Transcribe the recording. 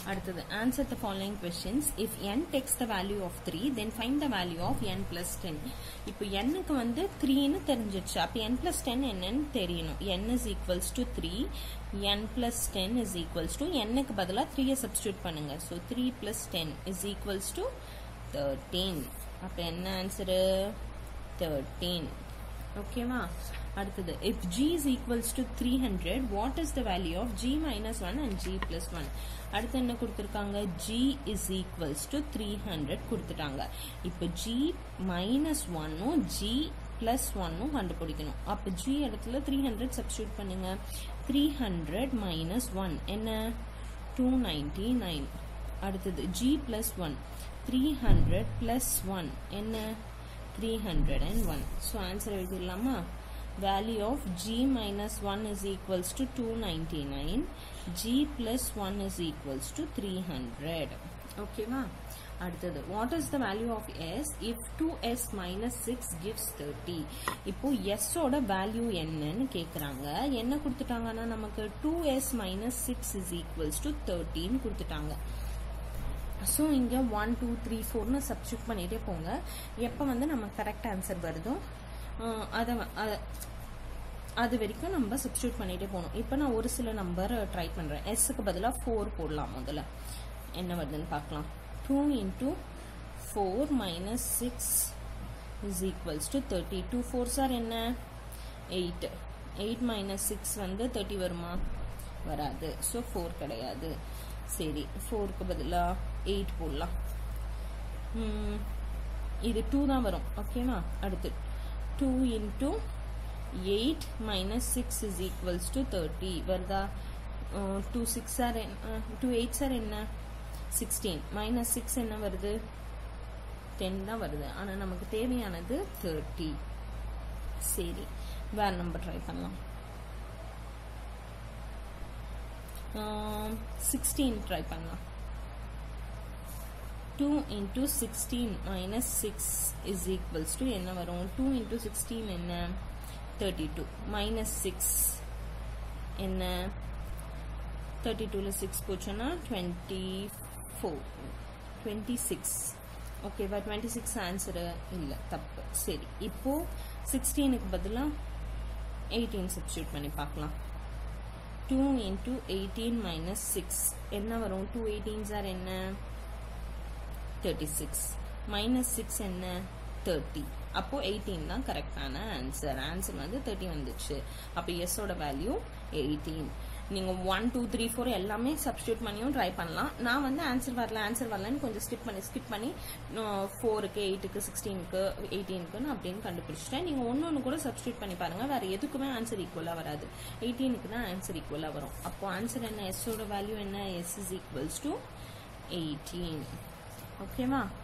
அடுத்தது answer the following questions if n takes the value of 3 then find the value of n plus 10 இப்போ n-க்கு வந்து 3ன்னு தெரிஞ்சிருச்சு அப்போ n plus 10 என்னன்னு தெரியணும் n is equals to 3 n plus 10 is equals to n-க்கு பதிலா 3 substitute பண்ணுங்க so 3 plus 10 is equals to 13 அப்போ என்ன ஆன்சரு 13 ஓகேவா அடுத்தது if g is equals to 300 what is the value of g minus 1 and g plus 1 அடுத்து என்ன கொடுத்துருக்காங்க g is equals to 300 கொடுத்துட்டாங்க இப்போ g minus 1 g plus 1 கண்டுபிடிக்கணும் அப்போ g இடத்துல 300 சப்ஸ்டியூட் பண்ணுங்க 300 minus 1 என்ன 299 அடுத்தது g plus 1 300 plus 1 என்ன 301 so answer எழுதிடலாமா value of g minus 1 is equals to 299 g plus 1 is equals to 300 ஓகேவா அடுத்தது what is the value of S if two S minus six gives thirty இப்போ எஸ்ஸோட வேல்யூ என்னன்னு கேட்குறாங்க என்ன கொடுத்துட்டாங்கன்னா நமக்கு two S minus six is equals to தேர்ட்டின்னு கொடுத்துட்டாங்க ஸோ இங்கே ஒன் டூ த்ரீ ஃபோர்னு சப்ஸ்டியூட் பண்ணிகிட்டே போங்க எப்போ வந்து நம்ம கரெக்ட் ஆன்சர் வருதோ அதை அது வரைக்கும் நம்ம சப்ஸ்டியூட் பண்ணிகிட்டே போகணும் இப்போ நான் ஒரு சில நம்பர் ட்ரை பண்ணுறேன் எஸ்ஸுக்கு பதிலாக ஃபோர் போடலாம் முதல்ல என்ன வருதுன்னு பார்க்கலாம் two into four minus six is equals to thirty two four sir என்ன எயிட் எயிட் மைனஸ் சிக்ஸ் வந்து தேர்ட்டி வருமா வராது ஸோ ஃபோர் கிடையாது சரி ஃபோருக்கு பதிலாக எயிட் போடலாம் இது டூ தான் வரும் ஓகேவா அடுத்து two into eight minus six is equals to thirty வருதா two six sir two eight sir என்ன சிக்ஸ்டீன் மைனஸ் சிக்ஸ் என்ன வருது டென் தான் வருது ஆனால் நமக்கு தேவையானது தேர்ட்டி சரி வேற நம்பர் ட்ரை பண்ணலாம் சிக்ஸ்டீன் ட்ரை பண்ணலாம் two into sixteen minus six is equals to என்ன வரும் டூ இன்டூ சிக்ஸ்டீன் என்ன தேர்ட்டி டூ மைனஸ் சிக்ஸ் என்ன தேர்ட்டி டூவில் சிக்ஸ் போச்சுன்னா டுவெண்ட்டி ஃபோர் டுவெண்ட்டி சிக்ஸ் ஓகேவா டுவெண்ட்டி சிக்ஸ் ஆன்சரு இல்லை தப்பு சரி இப்போது சிக்ஸ்டீனுக்கு பதிலாக எயிட்டீன் சப்ஸ்டியூட் பண்ணி பார்க்கலாம் two into eighteen minus six என்ன வரும் டூ எயிட்டீன் சார் என்ன தேர்ட்டி சிக்ஸ் மைனஸ் சிக்ஸ் என்ன தேர்ட்டி அப்போ எயிட்டீன் தான் கரெக்டான ஆன்சர் ஆன்சர் வந்து தேர்ட்டி வந்துச்சு அப்போ எஸ்ஸோட வேல்யூ எயிட்டீன் நீங்கள் ஒன் டூ த்ரீ ஃபோர் எல்லாமே சப்ஸ்டியூட் பண்ணியும் ட்ரை பண்ணலாம் நான் வந்து ஆன்சர் வரல ஆன்சர் வரலன்னு கொஞ்சம் ஸ்கிப் பண்ணி ஸ்கிப் பண்ணி ஃபோருக்கு எயிட்டுக்கு சிக்ஸ்டீனுக்கு எயிட்டீனுக்குன்னு அப்படின்னு கண்டுபிடிச்சிட்டேன் நீங்கள் ஒன்று ஒன்று கூட சப்ஸ்டியூட் பண்ணி பாருங்கள் வேறு எதுக்குமே ஆன்சர் ஈக்குவலாக வராது எயிட்டீனுக்கு தான் ஆன்சர் ஈக்குவலாக வரும் அப்போ ஆன்சர் என்ன எஸ்ஸோட வேல்யூ என்ன S is equals to eighteen ஓகேவா